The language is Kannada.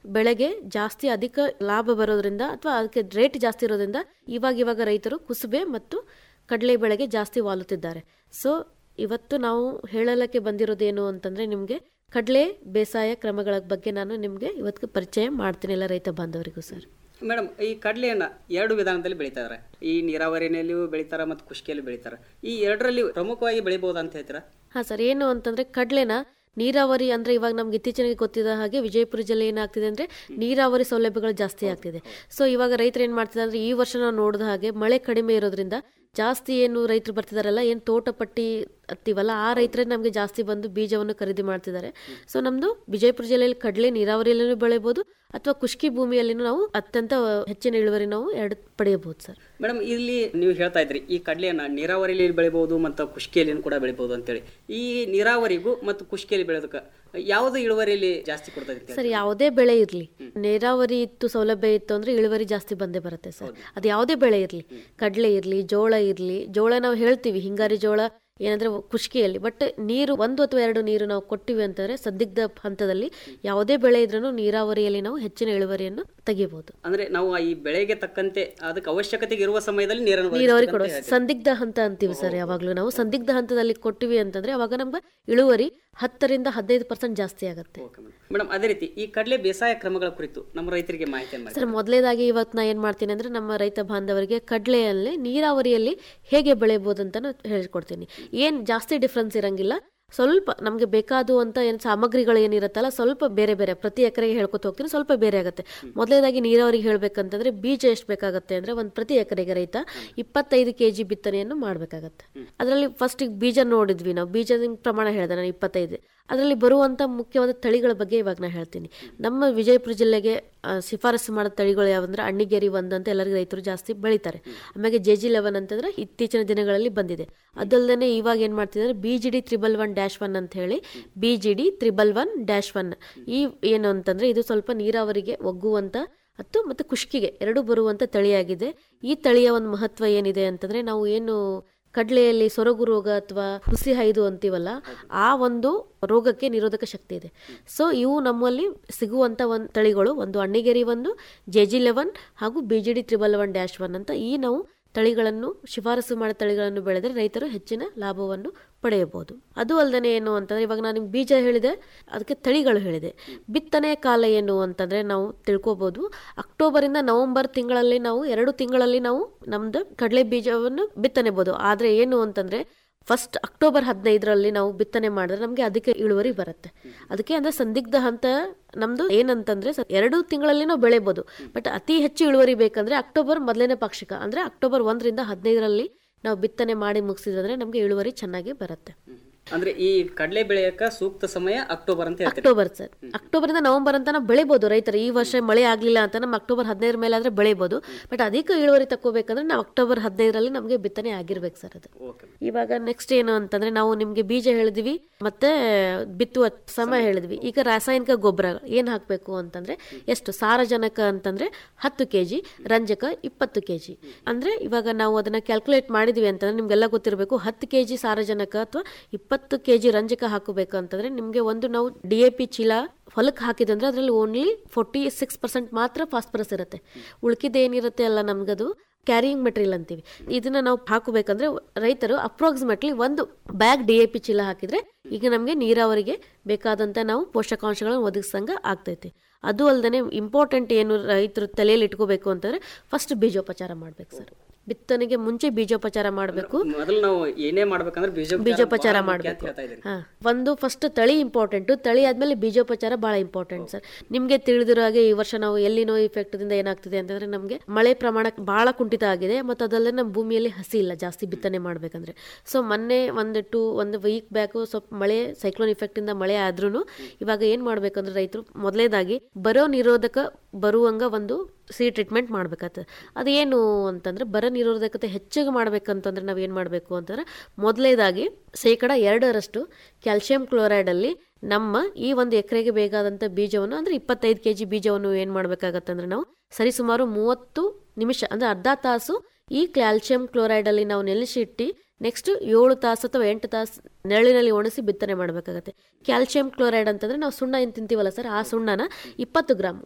ಬೆಳೆಗೆ ಜಾಸ್ತಿ ಅಧಿಕ ಲಾಭ ಬರೋದ್ರಿಂದ ಅಥವಾ ಅದಕ್ಕೆ ರೇಟ್ ಜಾಸ್ತಿ ಇರೋದ್ರಿಂದ ಇವಾಗ ಇವಾಗ ರೈತರು ಕುಸುಬೆ ಮತ್ತು ಕಡಲೆ ಬೆಳೆಗೆ ಜಾಸ್ತಿ ವಾಲುತ್ತಿದ್ದಾರೆ ಸೊ ಇವತ್ತು ನಾವು ಹೇಳಲಕ್ಕೆ ಬಂದಿರೋದೇನು ಅಂತಂದ್ರೆ ನಿಮಗೆ ಕಡಲೆ ಬೇಸಾಯ ಕ್ರಮಗಳ ಬಗ್ಗೆ ನಾನು ನಿಮಗೆ ಇವತ್ತು ಪರಿಚಯ ಮಾಡ್ತೀನಿ ಎಲ್ಲ ರೈತ ಬಾಂಧವರಿಗೂ ಸರ್ ಮೇಡಮ್ ಈ ಕಡಲೆಯನ್ನ ಎರಡು ವಿಧಾನದಲ್ಲಿ ಬೆಳೀತಾರೆ ಈ ನೀರಾವರಿನಲ್ಲಿಯೂ ಬೆಳೀತಾರ ಮತ್ತು ಖುಷ್ಕಿಯಲ್ಲಿ ಬೆಳೀತಾರ ಈ ಎರಡರಲ್ಲಿ ಪ್ರಮುಖವಾಗಿ ಬೆಳಿಬಹುದು ಅಂತ ಹೇಳ್ತೀರಾ ಹಾ ಸರ್ ಏನು ಅಂತಂದ್ರೆ ಕಡ್ಲೆನ ನೀರಾವರಿ ಅಂದ್ರೆ ಇವಾಗ ನಮ್ಗೆ ಇತ್ತೀಚೆಗೆ ಗೊತ್ತಿದ್ದ ಹಾಗೆ ವಿಜಯಪುರ ಜಿಲ್ಲೆ ಏನಾಗ್ತಿದೆ ಅಂದ್ರೆ ನೀರಾವರಿ ಸೌಲಭ್ಯಗಳು ಜಾಸ್ತಿ ಆಗ್ತಿದೆ ಸೊ ಇವಾಗ ರೈತರು ಏನ್ ಮಾಡ್ತಿದ್ದಾರೆ ಅಂದ್ರೆ ಈ ವರ್ಷ ನಾವು ನೋಡಿದ ಹಾಗೆ ಮಳೆ ಕಡಿಮೆ ಇರೋದ್ರಿಂದ ಜಾಸ್ತಿ ಏನು ರೈತರು ಬರ್ತಿದಾರಲ್ಲ ಏನು ತೋಟ ಪಟ್ಟಿ ಹತ್ತೀವಲ್ಲ ಆ ರೈತರೇ ನಮಗೆ ಜಾಸ್ತಿ ಬಂದು ಬೀಜವನ್ನು ಖರೀದಿ ಮಾಡ್ತಿದ್ದಾರೆ ಸೊ ನಮ್ದು ವಿಜಯಪುರ ಜಿಲ್ಲೆಯಲ್ಲಿ ಕಡಲೆ ನೀರಾವರಿಯಲ್ಲೂ ಬೆಳೆಯಬಹುದು ಅಥವಾ ಖುಷ್ಕಿ ಭೂಮಿಯಲ್ಲಿನೂ ನಾವು ಅತ್ಯಂತ ಹೆಚ್ಚಿನ ಇಳುವರಿ ನಾವು ಎರಡು ಪಡೆಯಬಹುದು ಸರ್ ಮೇಡಮ್ ಇಲ್ಲಿ ನೀವು ಹೇಳ್ತಾ ಇದ್ರಿ ಈ ಕಡಲೆಯನ್ನ ನೀರಾವರಿಯಲ್ಲಿ ಬೆಳಿಬಹುದು ಮತ್ತು ಖುಷ್ಕಿಯಲ್ಲಿ ಕೂಡ ಬೆಳಿಬಹುದು ಅಂತೇಳಿ ಈ ನೀರಾವರಿಗೂ ಮತ್ತು ಖುಷ್ಕಿಯಲ್ಲಿ ಬೆಳೆದಕ್ಕೆ ಯಾವ್ದು ಇಳುವರಿಯಲ್ಲಿ ಜಾಸ್ತಿ ಕೊಡ್ತದೆ ಸರ್ ಯಾವುದೇ ಬೆಳೆ ಇರಲಿ ನೀರಾವರಿ ಇತ್ತು ಸೌಲಭ್ಯ ಇತ್ತು ಅಂದ್ರೆ ಇಳುವರಿ ಜಾಸ್ತಿ ಬಂದೇ ಬರುತ್ತೆ ಸರ್ ಅದು ಯಾವುದೇ ಬೆಳೆ ಇರಲಿ ಕಡಲೆ ಇರಲಿ ಜೋಳ ಇರಲಿ ಜೋಳ ನಾವು ಹೇಳ್ತೀವಿ ಹಿಂಗಾರಿ ಜೋಳ ಏನಂದ್ರೆ ಖುಷ್ಕಿಯಲ್ಲಿ ಬಟ್ ನೀರು ಒಂದು ಅಥವಾ ಎರಡು ನೀರು ನಾವು ಕೊಟ್ಟಿವಿ ಅಂತಂದ್ರೆ ಸಂದಿಗ್ಧ ಹಂತದಲ್ಲಿ ಯಾವುದೇ ಬೆಳೆ ಇದ್ರೂ ನೀರಾವರಿಯಲ್ಲಿ ನಾವು ಹೆಚ್ಚಿನ ಇಳುವರಿಯನ್ನು ತೆಗಿಬಹುದು ಅಂದ್ರೆ ನಾವು ಈ ಬೆಳೆಗೆ ತಕ್ಕಂತೆ ಅದಕ್ಕೆ ಅವಶ್ಯಕತೆಗೆ ಇರುವ ಸಮಯದಲ್ಲಿ ನೀರನ್ನು ನೀರಾವರಿ ಒದಗಿಸ್ಬೇಕಂತ ಕೊಡೋ ಹೇಳ್ತೀರಿ. ಸಂದಿಗ್ಧ ಹಂತ ಅಂತೀವಿ ಸರ್ ಯಾವಾಗ್ಲೂ ನಾವು ಸಂದಿಗ್ಧ ಹಂತದಲ್ಲಿ ಕೊಟ್ಟಿವಿ ಅಂತಂದ್ರೆ ಅವಾಗ ನಮ್ಗೆ ಇಳುವರಿ ಹತ್ತರಿಂದ ಹದಿನೈದು ಪರ್ಸೆಂಟ್ ಜಾಸ್ತಿ ಆಗುತ್ತೆ ಮೇಡಮ್ ಅದೇ ರೀತಿ ಈ ಕಡಲೆ ಬೇಸಾಯ ಕ್ರಮಗಳ ಕುರಿತು ನಮ್ಮ ರೈತರಿಗೆ ಮಾಹಿತಿಯನ್ನು ಮಾಡಿ ಸರ್ ಮೊದಲೇದಾಗಿ ಇವತ್ತು ನಾ ಏನು ಮಾಡ್ತೀನಿ ಅಂದರೆ ನಮ್ಮ ರೈತ ಬಾಂಧವರಿಗೆ ಕಡಲೆಯಲ್ಲಿ ನೀರಾವರಿಯಲ್ಲಿ ಹೇಗೆ ಬೆಳೆಯಬಹುದು ಅಂತ ನಾನು ಹೇಳ್ಕೊಡ್ತೀನಿ ಏನು ಜಾಸ್ತಿ ಡಿಫ್ರೆನ್ಸ್ ಇರಂಗಿಲ್ಲ ಸ್ವಲ್ಪ ನಮಗೆ ಬೇಕಾದು ಅಂತ ಏನು ಸಾಮಗ್ರಿಗಳು ಏನಿರುತ್ತಲ್ಲ ಸ್ವಲ್ಪ ಬೇರೆ ಬೇರೆ ಪ್ರತಿ ಎಕರೆಗೆ ಹೇಳ್ಕೊತ ಹೋಗ್ತೀನಿ ಸ್ವಲ್ಪ ಬೇರೆ ಆಗುತ್ತೆ ಮೊದಲೇದಾಗಿ ನೀರಾವರಿಗೆ ಹೇಳ್ಬೇಕಂತಂದ್ರೆ ಬೀಜ ಎಷ್ಟು ಬೇಕಾಗುತ್ತೆ ಅಂದ್ರೆ ಒಂದು ಪ್ರತಿ ಎಕರೆಗೆ ರೈತ ಇಪ್ಪತ್ತೈದು ಕೆ ಜಿ ಬಿತ್ತನೆಯನ್ನು ಮಾಡಬೇಕಾಗತ್ತೆ ಅದರಲ್ಲಿ ಫಸ್ಟ್ ಬೀಜ ನೋಡಿದ್ವಿ ನಾವು ಬೀಜದ ಪ್ರಮಾಣ ಹೇಳಿದೆ ನಾನು ಇಪ್ಪತ್ತೈದು ಅದರಲ್ಲಿ ಬರುವಂಥ ಮುಖ್ಯವಾದ ತಳಿಗಳ ಬಗ್ಗೆ ಇವಾಗ ನಾನು ಹೇಳ್ತೀನಿ ನಮ್ಮ ವಿಜಯಪುರ ಜಿಲ್ಲೆಗೆ ಆ, ಶಿಫಾರಸು ಮಾಡೋ ತಳಿಗಳು ಯಾವಂದ್ರೆ ಅಣ್ಣಿಗೇರಿ ಒಂದು ಅಂತ ಎಲ್ಲರಿಗೂ ರೈತರು ಜಾಸ್ತಿ ಬೆಳಿತಾರೆ ಆಮೇಲೆ ಜೆ ಜಿ ಲೆವೆನ್ ಅಂತಂದ್ರೆ ಇತ್ತೀಚಿನ ದಿನಗಳಲ್ಲಿ ಬಂದಿದೆ ಅದಲ್ಲದೆ ಇವಾಗ ಏನು ಮಾಡ್ತಿದ್ದಾರೆ B G D triple one dash one ಅಂತ ಹೇಳಿ B G D triple one dash one ಈ ಏನು ಅಂತಂದ್ರೆ ಇದು ಸ್ವಲ್ಪ ನೀರಾವರಿಗೆ ಒಗ್ಗುವಂತ ಮತ್ತು ಮತ್ತು ಖುಷ್ಕಿಗೆ ಎರಡೂ ಬರುವಂತ ತಳಿಯಾಗಿದೆ ಈ ತಳಿಯ ಒಂದು ಮಹತ್ವ ಏನಿದೆ ಅಂತಂದ್ರೆ ನಾವು ಏನು ಕಡಲೆಯಲ್ಲಿ ಸೊರಗು ರೋಗ ಅಥವಾ ಹುಸಿ ಹೈದು ಅಂತೀವಲ್ಲ ಆ ಒಂದು ರೋಗಕ್ಕೆ ನಿರೋಧಕ ಶಕ್ತಿ ಇದೆ ಸೊ ಇವು ನಮ್ಮಲ್ಲಿ ಸಿಗುವಂತ ಒಂದು ತಳಿಗಳು ಒಂದು ಅಣ್ಣಿಗೇರಿ ಒಂದು ಜೆ ಜಿ ಲೆವೆನ್ ಹಾಗೂ B G D triple one dash one ಅಂತ ಈ ನಾವು ತಳಿಗಳನ್ನು ಶಿಫಾರಸು ಮಾಡೋ ತಳಿಗಳನ್ನು ಬೆಳೆದರೆ ರೈತರು ಹೆಚ್ಚಿನ ಲಾಭವನ್ನು ಪಡೆಯಬಹುದು ಅದು ಅಲ್ಲದೆ ಏನು ಅಂತಂದ್ರೆ ಇವಾಗ ನಾನು ನಿಮ್ಗೆ ಬೀಜ ಹೇಳಿದೆ ಅದಕ್ಕೆ ತಳಿಗಳು ಹೇಳಿದೆ ಬಿತ್ತನೆ ಕಾಲ ಏನು ಅಂತಂದ್ರೆ ನಾವು ತಿಳ್ಕೊಬಹುದು ಅಕ್ಟೋಬರ್ ಇಂದ ನವೆಂಬರ್ ತಿಂಗಳಲ್ಲಿ ನಾವು ಎರಡು ತಿಂಗಳಲ್ಲಿ ನಾವು ನಮ್ದು ಕಡಲೆ ಬೀಜವನ್ನು ಬಿತ್ತನೆಬಹುದು ಆದ್ರೆ ಏನು ಅಂತಂದ್ರೆ ಫಸ್ಟ್ ಅಕ್ಟೋಬರ್ ಹದಿನೈದರಲ್ಲಿ ನಾವು ಬಿತ್ತನೆ ಮಾಡಿದ್ರೆ ನಮಗೆ ಅದಕ್ಕೆ ಇಳುವರಿ ಬರುತ್ತೆ ಅದಕ್ಕೆ ಅಂದ್ರೆ ಸಂದಿಗ್ಧ ಹಂತ ನಮ್ದು ಏನಂತಂದ್ರೆ ಸ- ಎರಡು ತಿಂಗಳಲ್ಲಿ ನಾವು ಬೆಳೆಬಹುದು ಬಟ್ ಅತಿ ಹೆಚ್ಚು ಇಳುವರಿ ಬೇಕಂದ್ರೆ ಅಕ್ಟೋಬರ್ ಮೊದಲನೇ ಪಾಕ್ಷಿಕ ಅಂದ್ರೆ ಅಕ್ಟೋಬರ್ ಒಂದರಿಂದ ಹದಿನೈದರಲ್ಲಿ ನಾವು ಬಿತ್ತನೆ ಮಾಡಿ ಮುಗಿಸಿದ್ರೆ ನಮಗೆ ಇಳುವರಿ ಚೆನ್ನಾಗಿ ಬರುತ್ತೆ ಅಂದ್ರೆ ಈ ಕಡಲೆ ಬೆಳೆಯಕ ಸೂಕ್ತ ಸಮಯ ಅಕ್ಟೋಬರ್ ಅಂತ ಹೇಳ್ತೀರಿ ಅಕ್ಟೋಬರ್ ಸರ್ ಅಕ್ಟೋಬರ್ ಇಂದ ನವೆಂಬರ್ ಅಂತ ನಾವು ಬೆಳಿಬಹುದು ರೈತರು ಈ ವರ್ಷ ಮಳೆ ಆಗ್ಲಿಲ್ಲ ಅಂತ ನಮ್ಮ ಅಕ್ಟೋಬರ್ ಹದಿನೈದರ ಮೇಲೆ ಆದ್ರೆ ಬೆಳಿಬಹುದು ಬಟ್ ಅಧಿಕ ಇಳುವರಿ ತಕ್ಕೋಬೇಕಂದ್ರೆ ನಾವು ಅಕ್ಟೋಬರ್ ಹದಿನೈದರಲ್ಲಿ ನಮಗೆ ಬಿತ್ತನೆ ಆಗಿರ್ಬೇಕು ಸರ್ ಅದು ಇವಾಗ ನೆಕ್ಸ್ಟ್ ಏನು ಅಂತಂದ್ರೆ ನಾವು ನಿಮ್ಗೆ ಬೀಜ ಹೇಳಿದ್ವಿ ಮತ್ತೆ ಬಿತ್ತುವ ಸಮಯ ಹೇಳಿದ್ವಿ ಈಗ ರಾಸಾಯನಿಕ ಗೊಬ್ಬರ ಏನ್ ಹಾಕ್ಬೇಕು ಅಂತಂದ್ರೆ ಎಷ್ಟು ಸಾರಜನಕ ಅಂತಂದ್ರೆ ಹತ್ತು ಕೆಜಿ ರಂಜಕ ಇಪ್ಪತ್ತು ಕೆಜಿ ಅಂದ್ರೆ ಇವಾಗ ನಾವು ಅದನ್ನ ಕ್ಯಾಲ್ಕುಲೇಟ್ ಮಾಡಿದ್ವಿ ಅಂತಂದ್ರೆ ನಿಮ್ಗೆಲ್ಲ ಗೊತ್ತಿರಬೇಕು ಹತ್ತು ಕೆಜಿ ಸಾರಜನಕ ಅಥವಾ ಇಪ್ಪತ್ತು ಕೆಜಿ ರಂಜಕ ಹಾಕಬೇಕು ಅಂತಂದ್ರೆ ನಿಮ್ಗೆ ಒಂದು ನಾವು ಡಿ ಎ ಪಿ ಚೀಲ ಹೊಲಕ್ಕೆ ಹಾಕಿದಂದ್ರೆ ಅದರಲ್ಲಿ ಓನ್ಲಿ ಫೋರ್ಟಿ ಸಿಕ್ಸ್ ಪರ್ಸೆಂಟ್ ಮಾತ್ರ ಫಾಸ್ಫರಸ್ ಇರುತ್ತೆ ಉಳ್ಕಿದ್ದು ಏನಿರುತ್ತೆ ಅಲ್ಲ ನಮ್ಗದು ಕ್ಯಾರಿಯಿಂಗ್ ಮೆಟೀರಿಯಲ್ ಅಂತೀವಿ ಇದನ್ನ ನಾವು ಹಾಕಬೇಕಂದ್ರೆ ರೈತರು ಅಪ್ರಾಕ್ಸಿಮೇಟ್ಲಿ ಒಂದು ಬ್ಯಾಗ್ ಡಿ ಎ ಪಿ ಚೀಲ ಹಾಕಿದ್ರೆ ಈಗ ನಮಗೆ ನೀರಾವರಿಗೆ ಬೇಕಾದಂತ ನಾವು ಪೋಷಕಾಂಶಗಳನ್ನು ಒದಗಿಸಂಗ ಆಗ್ತೈತಿ ಅದು ಅಲ್ಲದೆ ಇಂಪಾರ್ಟೆಂಟ್ ಏನು ರೈತರು ತಲೆಯಲ್ಲಿ ಇಟ್ಕೋಬೇಕು ಅಂತಂದ್ರೆ ಫಸ್ಟ್ ಬೀಜೋಪಚಾರ ಮಾಡ್ಬೇಕು ಸರ್ ಬಿತ್ತನೆಗೆ ಮುಂಚೆ ಬೀಜೋಪಚಾರ ಮಾಡಬೇಕು ಮೊದಲು ನಾವು ಏನೇ ಮಾಡ್ಬೇಕಂದ್ರೆ ಬೀಜ ಬೀಜೋಪಚಾರ ಮಾಡಬೇಕು ಹಾ ಒಂದು ಫಸ್ಟ್ ತಳಿ ಇಂಪಾರ್ಟೆಂಟ್ ತಳಿ ಆದ್ಮೇಲೆ ಬೀಜೋಪಚಾರ ಬಹಳ ಇಂಪಾರ್ಟೆಂಟ್ ಸರ್ ನಿಮ್ಗೆ ತಿಳಿದಿರೋ ಹಾಗೆ ಈ ವರ್ಷ ನಾವು ಎಲ್ಲಿನೋ ಇಫೆಕ್ಟ್ ದಿಂದ ಏನಾಗ್ತಿದೆ ಅಂತಂದ್ರೆ ನಮಗೆ ಮಳೆ ಪ್ರಮಾಣ ಬಹಳ ಕುಂಠಿತ ಆಗಿದೆ ಮತ್ತು ಅದಲ್ಲದೆ ನಮ್ಮ ಭೂಮಿಯಲ್ಲಿ ಹಸಿ ಇಲ್ಲ ಜಾಸ್ತಿ ಬಿತ್ತನೆ ಮಾಡ್ಬೇಕಂದ್ರೆ ಸೊ ಮೊನ್ನೆ ಒಂದು ಟು ಒಂದು ವೀಕ್ ಬ್ಯಾಕು ಸ್ವಲ್ಪ ಮಳೆ ಸೈಕ್ಲೋನ್ ಇಫೆಕ್ಟ್ ಇಂದ ಮಳೆ ಆದ್ರೂ ಇವಾಗ ಏನ್ ಮಾಡ್ಬೇಕಂದ್ರೆ ರೈತರು ಮೊದಲೇದಾಗಿ ಬರೋ ನಿರೋಧಕ ಬರುವಂಗ ಒಂದು ಸಿ ಟ್ರೀಟ್ಮೆಂಟ್ ಮಾಡ್ಬೇಕಾಗ್ತದೆ ಅದೇನು ಅಂತಂದ್ರೆ ಬರ ನಿರೋಧಕತೆ ಹೆಚ್ಚಿಗೆ ಮಾಡ್ಬೇಕಂತಂದ್ರೆ ನಾವು ಏನು ಮಾಡಬೇಕು ಅಂತಂದ್ರೆ ಮೊದಲೇದಾಗಿ ಶೇಕಡ ಎರಡರಷ್ಟು ಕ್ಯಾಲ್ಸಿಯಂ ಕ್ಲೋರೈಡ್ ಅಲ್ಲಿ ನಮ್ಮ ಈ ಒಂದು ಎಕರೆಗೆ ಬೇಕಾದಂಥ ಬೀಜವನ್ನು ಅಂದ್ರೆ ಇಪ್ಪತ್ತೈದು ಕೆ ಜಿ ಬೀಜವನ್ನು ಏನು ಮಾಡಬೇಕಾಗತ್ತಂದ್ರೆ ನಾವು ಸರಿಸುಮಾರು ಮೂವತ್ತು ನಿಮಿಷ ಅಂದ್ರೆ ಅರ್ಧ ತಾಸು ಈ ಕ್ಯಾಲ್ಸಿಯಂ ಕ್ಲೋರೈಡ್ ಅಲ್ಲಿ ನಾವು ನೆಲೆಸಿಟ್ಟು ನೆಕ್ಸ್ಟ್ ಏಳು ತಾಸು ಅಥವಾ ಎಂಟು ತಾಸು ನೆರಳಿನಲ್ಲಿ ಒಣಸಿ ಬಿತ್ತನೆ ಮಾಡಬೇಕಾಗತ್ತೆ ಕ್ಯಾಲ್ಸಿಯಂ ಕ್ಲೋರೈಡ್ ಅಂತಂದ್ರೆ ನಾವು ಸುಣ್ಣ ಏನು ತಿಂತೀವಲ್ಲ ಸರ್ ಆ ಸುಣ್ಣನ ಇಪ್ಪತ್ತು ಗ್ರಾಮ್